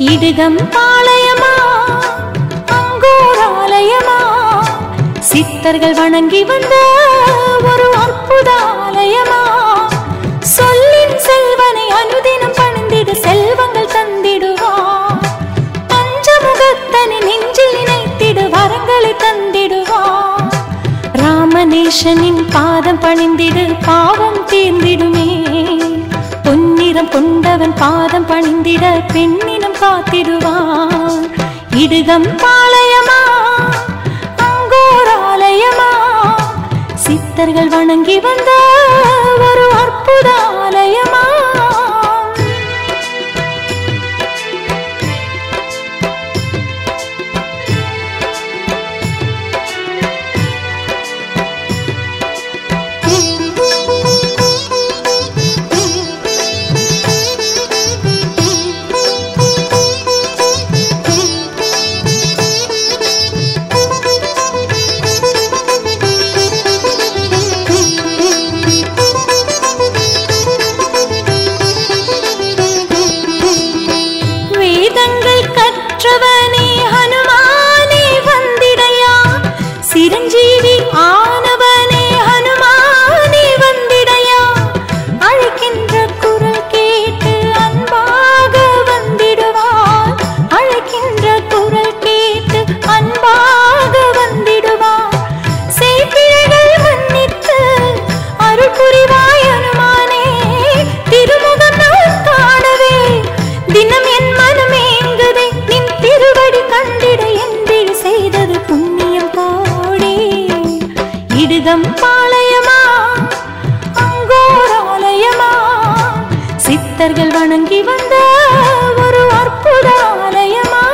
இடுகம் பாளையமா Angkor ஆலயமா சித்தர்கள் வணங்கி வந்த ஒரு அற்புத ஆலயமா சொல்லின் செல்வனை அனுதினம் பணிந்திட செல்வங்கள் தந்திடுவார் பஞ்சமுகத்தனை நெஞ்சில் இணைத்திட வரங்களை தந்திடுவார் ராமநேசனின் பாதம் பணிந்திடு பாவம் தீர்ந்திடுமே பொன்னிறம் கொண்டவன் பாதம் பணிந்திட பெண்ணினம் காத்திடுவான் இடுகம் பாளையமா அங்கோர் ஆலயமா சித்தர்கள் வணங்கி வந்த ஒரு அற்புத ஆலயமா வேதங்கள் கற்றவனே ஹனுமானே வந்திடையா சிரஞ்சீவி ஆனவனே ஹனுமானே வந்திடையா அழைக்கின்ற குரல் கேட்டு அன்பாக வந்திடுவார் அழைக்கின்ற குரல் கேட்டு அன்பாக வந்திடுவார் செய்பிழைகள் மன்னித்து அருள் புரிவாய் அனுமானே திருமுகம் நான் காணவே தினம் என் மனம் ஏங்குதே நின் திருவடி கண்டிட என்றிடு செய்தது புண்ணியம் கோடி இடுகம் பாளையமா அங்கோர் ஆலயமா சித்தர்கள் வணங்கி வந்த ஒரு அற்புத ஆலயமா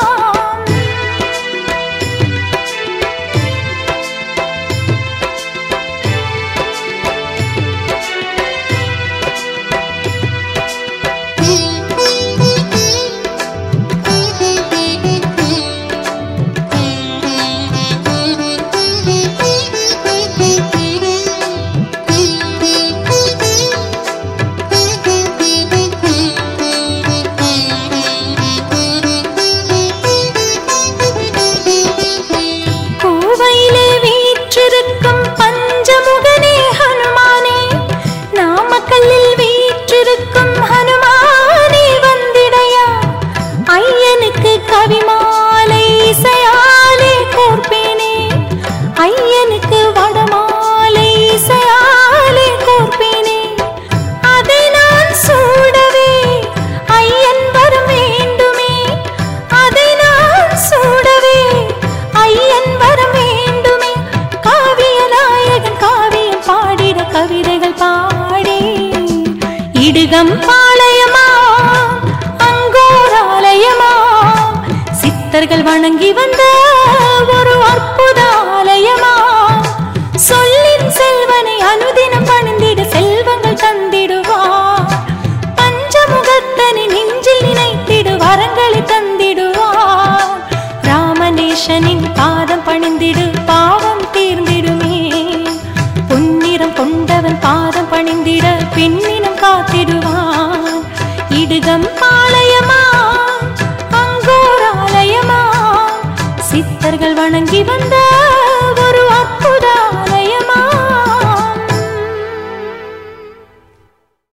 கோவையிலே வீற்றிருக்கும் பஞ்சமுகனே ஹனுமானே நாமக்கல்லில் வீற்றிருக்கும் ஹனுமானே வந்திடையா ஐயனுக்கு கவிமாலை இசையாலே கோர்ப்பேனே ஐயனுக்கு வடமாலை இசையாலே கோர்ப்பேனே அதை நான் சூடவே ஐயன் வரம் வேண்டுமே அதை நான் சூடவே ஐயன் வரம் வேண்டுமே காவிய நாயகன் காவியம் பாடிட கவிதைகள் பாடி இடுகம் பாளையமா அங்கோர் ஆலயமா சித்தர்கள் வணங்கி வந்த ஒரு அற்புத ஆலயமா சொல்லின் செல்வனை அனுதினம் பணிந்திட செல்வங்கள் தந்திடுவார் பஞ்சமுகத்தனை நெஞ்சில் நினைத்திடு வரங்களை தந்திடுவார் ராமநேசனின் பாதம் பணிந்திடு பாவம் தீர்ந்திடுமே பொன்னிறம் கொண்டவன் பாதம் பணிந்திட பெண்ணினம் காத்திடுவான் இடுகம் பாளையமா அங்கோர் ஆலயமா சித்தர்கள் வணங்கி வந்த ஒரு அற்புத ஆலயமா